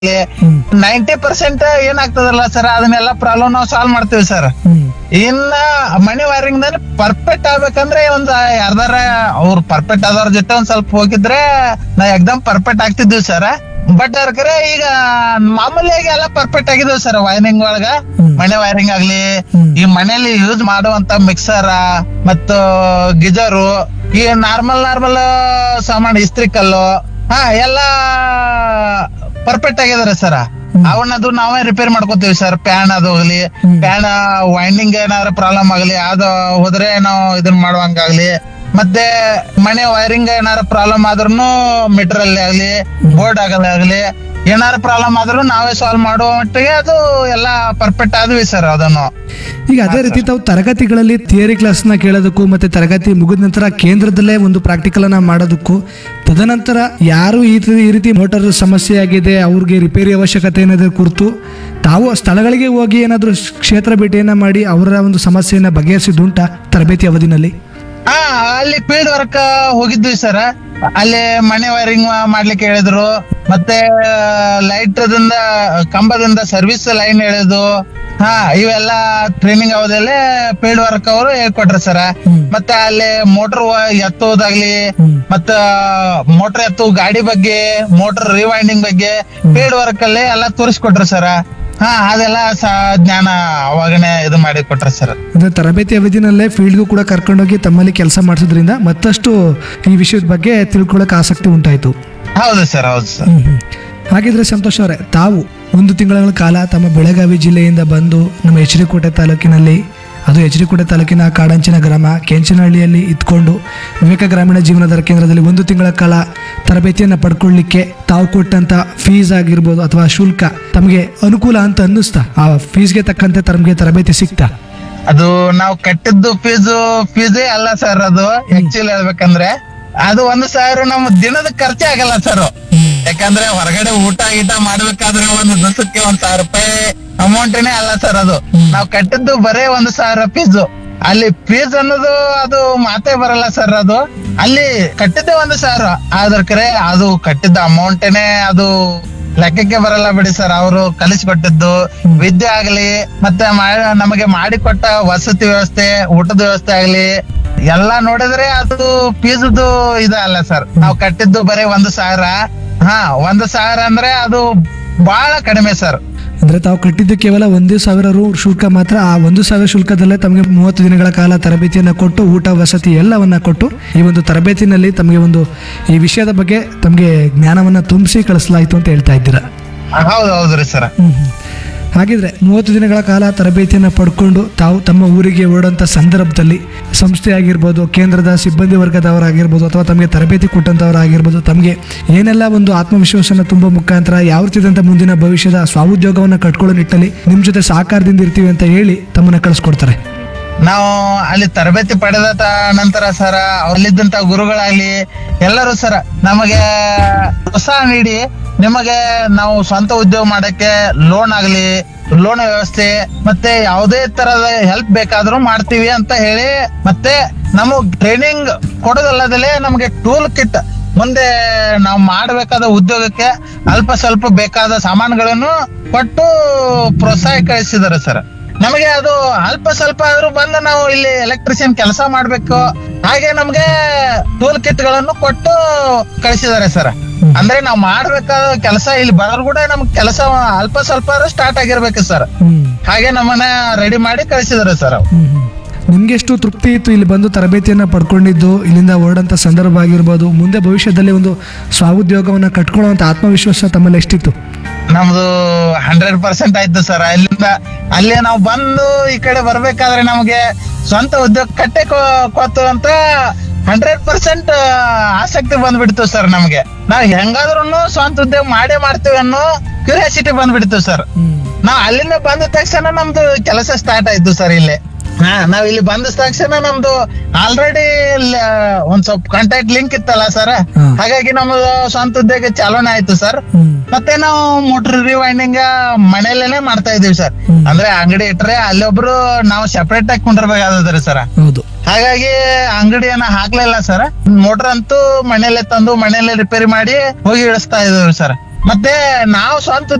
ಹ್ಮ್. Ninety percent ಏನಾಗ್ತದಲ್ಲ sir ಅದನ್ನೆಲ್ಲ problem ನಾವು ಸಾಲ್ವ್ ಮಾಡ್ತೀವಿ ಸರ್ ಹ್ಮ್ ಇನ್ನ ಮನಿ ವೈರಿಂಗ್ ನಲ್ಲಿ ಪರ್ಫೆಕ್ಟ್ ಆಗ್ಬೇಕಂದ್ರೆ ಒಂದ್ ಯಾರ್ದಾರ ಅವ್ರು ಪರ್ಫೆಕ್ಟ್ ಆದವ್ರ ಜೊತೆ ಒಂದ್ ಸ್ವಲ್ಪ ಹೋಗಿದ್ರೆ ನಾ ಎಕ್ದಮ್ ಪರ್ಫೆಕ್ಟ್ ಆಗ್ತಿದ್ವಿ ಸರ್ ಬಟ್ ಕರೆ ಈಗ ಮಾಮೂಲಿಯಾಗಿ ಎಲ್ಲ ಪರ್ಫೆಕ್ಟ್ ಆಗಿದ್ವಿ ಸರ್ ವೈರಿಂಗ್ ಒಳಗ ಹ್ಮ್. ಮನೆ ವೈರಿಂಗ್ ಆಗ್ಲಿ ಹ್ಮ್. ಈ ಮನೆಯಲ್ಲಿ ಯೂಸ್ ಮಾಡುವಂತ ಮಿಕ್ಸರ್ ಮತ್ತು ಗಿಜರು ಈ ನಾರ್ಮಲ್ ನಾರ್ಮಲ್ ಸಾಮಾನು ಇಸ್ತ್ರಿ ಕಲ್ಲು ಹಾ ಎಲ್ಲಾ ಪರ್ಫೆಕ್ಟ್ ಆಗಿದಾರೆ ಸರ್ ಅವನ್ನದು ನಾವೇ ರಿಪೇರ್ ಮಾಡ್ಕೋತೀವಿ ಸರ್ ಪ್ಯಾನ್ ಅದು ಹೋಗ್ಲಿ ಹ್ಮ್. ಪ್ಯಾನ್ ವೈಂಡಿಂಗ್ ಏನಾದ್ರು ಪ್ರಾಬ್ಲಮ್ ಆಗಲಿ ಅದು ಹೋದ್ರೆ ನಾವು ಇದನ್ನ ಮಾಡುವಂಗಾಗ್ಲಿ ಮತ್ತೆ ಮನೆ ವೈರಿಂಗ್ ಏನಾರ ಪ್ರಾಬ್ಲಮ್ ಆದ್ರೂ ಮೆಟೀರಿಯಲ್ ಆಗ್ಲಿ ಬೋರ್ಡ್ ಆಗಲಿ ಏನಾರ ಪ್ರಾಬ್ಲಮ್ ಆದ್ರೂ ನಾವೇ ಸಾಲ್ವ್ ಮಾಡುವ ಮಟ್ಟಿಗೆ ಅದು ಎಲ್ಲ ಪರ್ಫೆಕ್ಟ್ ಆದ್ವಿ ಸರ್ ಅದನ್ನು ಈಗ ಅದೇ ರೀತಿ ತಾವು ತರಗತಿಗಳಲ್ಲಿ ಥಿಯರಿ ಕ್ಲಾಸ್ನ ಕೇಳೋದಕ್ಕೂ ಮತ್ತೆ ತರಗತಿ ಮುಗಿದ ನಂತರ ಕೇಂದ್ರದಲ್ಲೇ ಒಂದು ಪ್ರಾಕ್ಟಿಕಲ್ ಅನ್ನ ಮಾಡೋದಕ್ಕೂ ತದನಂತರ ಯಾರು ಈ ತಿ- ಈ ರೀತಿ ಮೋಟಾರ್ ಸಮಸ್ಯೆ ಆಗಿದೆ ಅವ್ರಿಗೆ ರಿಪೇರಿ ಅವಶ್ಯಕತೆ ಏನಾದರೂ ಕುರಿತು ತಾವು ಸ್ಥಳಗಳಿಗೆ ಹೋಗಿ ಏನಾದರೂ ಕ್ಷೇತ್ರ ಭೇಟಿಯನ್ನ ಮಾಡಿ ಅವರ ಒಂದು ಸಮಸ್ಯೆಯನ್ನ ಬಗೆಹರಿಸಿದುಂಟಾ ತರಬೇತಿ ಅವಧಿನಲ್ಲಿ ಹಾ ಅಲ್ಲಿ ಫೀಲ್ಡ್ ವರ್ಕ್ ಹೋಗಿದ್ವಿ ಸರ್ ಅಲ್ಲಿ ಮನೆ ವೈರಿಂಗ್ ಮಾಡ್ಲಿಕ್ಕೆ ಹೇಳಿದ್ರು ಮತ್ತೆ ಲೈಟ್ ದಿಂದ ಕಂಬದಿಂದ ಸರ್ವಿಸ್ ಲೈನ್ ಹೇಳಿದ್ರು ಹಾ ಇವೆಲ್ಲ ಟ್ರೈನಿಂಗ್ ಅವಧಿಯಲ್ಲೇ ಫೀಲ್ಡ್ ವರ್ಕ್ ಅವರು ಹೇಳ್ಕೊಟ್ರು ಸರ್ ಹ್ಮ್. ಮತ್ತೆ ಅಲ್ಲಿ ಮೋಟರ್ ಎತ್ತೋದಾಗ್ಲಿ ಹ್ಮ್. ಮತ್ತ ಮೋಟರ್ ಎತ್ತು ಗಾಡಿ ಬಗ್ಗೆ ಮೋಟರ್ ರಿವೈಂಡಿಂಗ್ ಬಗ್ಗೆ ಫೀಲ್ಡ್ ವರ್ಕ್ ಅಲ್ಲಿ ಎಲ್ಲ ತೋರಿಸ್ಕೊಟ್ರು ಸರ್ ಹಾ ಅದೆಲ್ಲ ಸ- ಜ್ಞಾನ ಅವಾಗನೇ ಇದು ಮಾಡಿ ಕೊಟ್ರು ಸರ್ ಅಂದ್ರೆ ತರಬೇತಿ ಅವಧಿನಲ್ಲೇ ಫೀಲ್ಡ್ಗೂ ಕೂಡ ಕರ್ಕೊಂಡೋಗಿ ತಮ್ಮಲ್ಲಿ ಕೆಲಸ ಮಾಡಿಸೋದ್ರಿಂದ ಮತ್ತಷ್ಟು ಈ ವಿಷಯದ ಬಗ್ಗೆ ತಿಳ್ಕೊಳ್ಳೋಕೆ ಆಸಕ್ತಿ ಉಂಟಾಯಿತು ಹೌದು ಸರ್ ಹೌದು ಸರ್ ಹ್ಮ್ ಹ್ಮ್. ಹಾಗಿದ್ರೆ ಸಂತೋಷ್ ಅವರೇ ತಾವು ಒಂದು ತಿಂಗಳ ಕಾಲ ತಮ್ಮ ಬೆಳಗಾವಿ ಜಿಲ್ಲೆಯಿಂದ ಬಂದು ನಮ್ಮ ಎಚ್ ಡಿ ಕೋಟೆ ತಾಲೂಕಿನಲ್ಲಿ ಅದು ಎಚ್ ಡಿ ಕೋಟೆ ತಾಲೂಕಿನ ಕಾಡಂಚಿನ ಗ್ರಾಮ ಕೆಂಚನಹಳ್ಳಿಯಲ್ಲಿ ಇದ್ಕೊಂಡು ವಿವೇಕ ಗ್ರಾಮೀಣ ಜೀವನಾಧಾರ ಕೇಂದ್ರದಲ್ಲಿ ಒಂದು ತಿಂಗಳ ಕಾಲ ತರಬೇತಿಯನ್ನು ಪಡ್ಕೊಳ್ಳಿಕ್ಕೆ ತಾವು ಕೊಟ್ಟಂತ ಫೀಸ್ ಆಗಿರ್ಬೋದು ಅಥವಾ ಶುಲ್ಕ ತಮಗೆ ಅನುಕೂಲ ಅಂತ ಅನ್ನಿಸ್ತಾ ಆ ಫೀಸ್ಗೆ ತಕ್ಕಂತೆ ತಮಗೆ ತರಬೇತಿ ಸಿಗ್ತಾ ಅದು ನಾವು ಕಟ್ಟಿದ್ದು ಫೀಸ್ ಫೀಸೇ ಅಲ್ಲ ಸರ್ ಅದು ಆಕ್ಚುಲಿ ಹೇಳ್ಬೇಕಂದ್ರೆ ಅದು ಒಂದು ಸಾವಿರ ನಮ್ಮ ದಿನದ ಖರ್ಚೇ ಆಗಲ್ಲ ಸರ್ ಯಾಕಂದ್ರೆ ಹೊರಗಡೆ ಊಟ ಗೀಟ ಮಾಡ್ಬೇಕಾದ್ರೆ ಒಂದು ದಿವಸಕ್ಕೆ ಒಂದ್ ಸಾವಿರ ರೂಪಾಯಿ ಅಮೌಂಟೇನೆ ಅಲ್ಲ ಸರ್ ಅದು ನಾವು ಕಟ್ಟಿದ್ದು ಬರೇ ಒಂದು ಸಾವಿರ ಫೀಸ್ ಅಲ್ಲಿ ಫೀಸ್ ಅನ್ನೋದು ಅದು ಮಾತೇ ಬರಲ್ಲ ಸರ್ ಅದು ಅಲ್ಲಿ ಕಟ್ಟಿದ್ದೆ ಒಂದು ಸಾವಿರ ಆದ್ರ ಕರೆ ಅದು ಕಟ್ಟಿದ್ದ ಅಮೌಂಟೇನೆ ಅದು ಲೆಕ್ಕಕ್ಕೆ ಬರಲ್ಲ ಬಿಡಿ ಸರ್ ಅವರು ಕಲಿಸ್ಕೊಟ್ಟಿದ್ದು ವಿದ್ಯೆ ಆಗ್ಲಿ ಮತ್ತೆ ಮಾ- ನಮಗೆ ಮಾಡಿಕೊಟ್ಟ ವಸತಿ ವ್ಯವಸ್ಥೆ ಊಟದ ವ್ಯವಸ್ಥೆ ಆಗ್ಲಿ ಎಲ್ಲಾ ನೋಡಿದ್ರೆ ಅದು ಫೀಸ್ದು ಇದು ಅಲ್ಲ ಸರ್ ನಾವು ಕಟ್ಟಿದ್ದು ಬರೀ ಒಂದು ಸಾವಿರ ಹಾ ಒಂದು ಸಾವಿರ ಅಂದ್ರೆ ಅದು ಬಹಳ ಕಡಿಮೆ ಸರ್ ಅಂದ್ರೆ ತಾವು ಕಟ್ಟಿದ್ದು ಕೇವಲ ಒಂದೇ ಸಾವಿರ ರು ಶುಲ್ಕ ಮಾತ್ರ ಆ ಒಂದು ಸಾವಿರ ಶುಲ್ಕದಲ್ಲೇ ತಮಗೆ ಮೂವತ್ತು ದಿನಗಳ ಕಾಲ ತರಬೇತಿಯನ್ನು ಕೊಟ್ಟು ಊಟ ವಸತಿ ಎಲ್ಲವನ್ನ ಕೊಟ್ಟು ಈ ಒಂದು ತರಬೇತಿನಲ್ಲಿ ತಮಗೆ ಒಂದು ಈ ವಿಷಯದ ಬಗ್ಗೆ ತಮಗೆ ಜ್ಞಾನವನ್ನ ತುಂಬಿಸಿ ಕಳಿಸಲಾಯಿತು ಅಂತ ಹೇಳ್ತಾ ಇದ್ದೀರಾ ಹೌದು ಹೌದ್ರಿ ಸರ್ ಹಾಗಿದ್ರೆ ಮೂವತ್ತು ದಿನಗಳ ಕಾಲ ತರಬೇತಿಯನ್ನು ಪಡ್ಕೊಂಡು ತಾವು ತಮ್ಮ ಊರಿಗೆ ಓಡೋಂಥ ಸಂದರ್ಭದಲ್ಲಿ ಸಂಸ್ಥೆ ಆಗಿರ್ಬೋದು ಕೇಂದ್ರದ ಸಿಬ್ಬಂದಿ ವರ್ಗದವರಾಗಿರ್ಬೋದು ಅಥವಾ ತಮಗೆ ತರಬೇತಿ ಕೊಟ್ಟಂಥವರಾಗಿರ್ಬೋದು ತಮಗೆ ಏನೆಲ್ಲ ಒಂದು ಆತ್ಮವಿಶ್ವಾಸನ ತುಂಬ ಮುಖಾಂತರ ಯಾವ ರೀತಿಯಾದಂಥ ಮುಂದಿನ ಭವಿಷ್ಯದ ಸ್ವಾಉದ್ಯೋಗವನ್ನು ಕಟ್ಕೊಳ್ಳೋ ನಿಟ್ಟಲ್ಲಿ ನಿಮ್ಮ ಜೊತೆ ಸಹಕಾರದಿಂದ ಇರ್ತೀವಿ ಅಂತ ಹೇಳಿ ತಮ್ಮನ್ನ ಕಳಿಸ್ಕೊಡ್ತಾರೆ ನಾವು ಅಲ್ಲಿ ತರಬೇತಿ ಪಡೆದ ತ- ನಂತರ ಸರ ಅಲ್ಲಿದ್ದಂತ ಗುರುಗಳಾಗ್ಲಿ ಎಲ್ಲರೂ ಸರ ನಮಗೆ ಪ್ರೋತ್ಸಾಹ ನೀಡಿ ನಿಮಗೆ ನಾವು ಸ್ವಂತ ಉದ್ಯೋಗ ಮಾಡಕ್ಕೆ ಲೋನ್ ಆಗ್ಲಿ ಲೋನ್ ವ್ಯವಸ್ಥೆ ಮತ್ತೆ ಯಾವುದೇ ತರದ ಹೆಲ್ಪ್ ಬೇಕಾದ್ರೂ ಮಾಡ್ತೀವಿ ಅಂತ ಹೇಳಿ ಮತ್ತೆ ನಮಗ್ ಟ್ರೈನಿಂಗ್ ಕೊಡೋದಲ್ಲದಲ್ಲೇ ನಮಗೆ ಟೂಲ್ ಕಿಟ್ ಮುಂದೆ ನಾವು ಮಾಡಬೇಕಾದ ಉದ್ಯೋಗಕ್ಕೆ ಅಲ್ಪ ಸ್ವಲ್ಪ ಬೇಕಾದ ಸಾಮಾನುಗಳನ್ನು ಕೊಟ್ಟು ಪ್ರೋತ್ಸಾಹ ಕಳಿಸಿದ್ದಾರೆ ಸರ್ ನಮಗೆ ಅದು ಅಲ್ಪ ಸ್ವಲ್ಪ ಆದ್ರೂ ಬಂದು ನಾವು ಇಲ್ಲಿ ಎಲೆಕ್ಟ್ರಿಷಿಯನ್ ಕೆಲಸ ಮಾಡ್ಬೇಕು ಹಾಗೆ ನಮ್ಗೆ ಟೂಲ್ ಕಿಟ್ ಗಳನ್ನು ಕೊಟ್ಟು ಕಳಿಸಿದ್ದಾರೆ ಸರ್ ಅಂದ್ರೆ ನಾವು ಮಾಡ್ಬೇಕಾದ ಕೆಲಸ ಇಲ್ಲಿ ಬರೋರು ಕೂಡ ನಮ್ಗೆ ಕೆಲಸ ಅಲ್ಪ ಸ್ವಲ್ಪ ಆದ್ರೂ ಸ್ಟಾರ್ಟ್ ಆಗಿರ್ಬೇಕು ಸರ್ ಹ್ಮ್ ಹಾಗೆ ನಮ್ಮನ್ನ ರೆಡಿ ಮಾಡಿ ಕಳಿಸಿದ್ದಾರೆ ಸರ್ ಹ್ಮ್ ಹ್ಮ್. ನಿಮ್ಗೆ ಎಷ್ಟು ತೃಪ್ತಿ ಇತ್ತು ಇಲ್ಲಿ ಬಂದು ತರಬೇತಿಯನ್ನು ಪಡ್ಕೊಂಡಿದ್ದು ಇಲ್ಲಿಂದ ಹೊರಡಂಥ ಸಂದರ್ಭ ಆಗಿರ್ಬೋದು ಮುಂದೆ ಭವಿಷ್ಯದಲ್ಲಿ ಒಂದು ಸ್ವಾಉದ್ಯೋಗವನ್ನು ಕಟ್ಕೊಳ್ಳುವಂಥ ಆತ್ಮವಿಶ್ವಾಸ ತಮ್ಮಲ್ಲಿ ಎಷ್ಟಿತ್ತು ನಮ್ದು ಹಂಡ್ರೆಡ್ ಪರ್ಸೆಂಟ್ ಆಯ್ತು ಸರ್ ಅಲ್ಲಿಂದ ಅಲ್ಲೇ ನಾವು ಬಂದು ಈ ಕಡೆ ಬರ್ಬೇಕಾದ್ರೆ ನಮಗೆ ಸ್ವಂತ ಉದ್ಯೋಗ ಕಟ್ಟೆ ಕೊತ್ತು ಅಂತ ಹಂಡ್ರೆಡ್ ಪರ್ಸೆಂಟ್ ಆಸಕ್ತಿ ಬಂದ್ಬಿಡ್ತು ಸರ್ ನಮ್ಗೆ ನಾವ್ ಹೆಂಗಾದ್ರೂ ಸ್ವಂತ ಉದ್ಯೋಗ ಮಾಡೇ ಮಾಡ್ತೀವಿ ಅನ್ನೋ ಕ್ಯೂರಿಯಾಸಿಟಿ ಬಂದ್ಬಿಡ್ತು ಸರ್ ನಾವ್ ಅಲ್ಲಿಂದ ಬಂದ ತಕ್ಷಣ ನಮ್ದು ಕೆಲಸ ಸ್ಟಾರ್ಟ್ ಆಯ್ತು ಸರ್ ಇಲ್ಲಿ ಹಾ ನಾವ್ ಇಲ್ಲಿ ಬಂದ ತಕ್ಷಣ ನಮ್ದು ಆಲ್ರೆಡಿ ಒಂದ್ ಸ್ವಲ್ಪ ಕಾಂಟ್ಯಾಕ್ಟ್ ಲಿಂಕ್ ಇತ್ತಲ್ಲ ಸರ್ ಹಾ. ಹಾಗಾಗಿ ನಮ್ದು ಸ್ವಂತ ಉದ್ಯೋಗ ಚಾಲನೆ ಆಯ್ತು ಸರ್ ಹ್ಮ್ ಮತ್ತೆ ನಾವು ಮೋಟರ್ ರಿವೈಂಡಿಂಗ್ ಮನೆಯಲ್ಲೇನೆ ಮಾಡ್ತಾ ಇದೀವಿ ಸರ್ ಹ್ಮ್. ಅಂದ್ರೆ ಅಂಗಡಿ ಇಟ್ರೆ ಅಲ್ಲೊಬ್ರು ನಾವು ಸೆಪರೇಟ್ ಆಗಿ ಕುಂಡಿರ್ಬೇಕಾದ್ರೆ ಸರ್ ಹೌದು ಹಾಗಾಗಿ ಅಂಗಡಿಯನ್ನ ಹಾಕ್ಲಿಲ್ಲ ಸರ್ ಮೋಟರ್ ಅಂತೂ ಮನೆಯಲ್ಲೇ ತಂದು ಮನೆಯಲ್ಲೇ ರಿಪೇರಿ ಮಾಡಿ ಹೋಗಿ ಇಳಿಸ್ತಾ ಇದ್ದೀವಿ ಸರ್ ಮತ್ತೆ ನಾವು ಸ್ವಂತ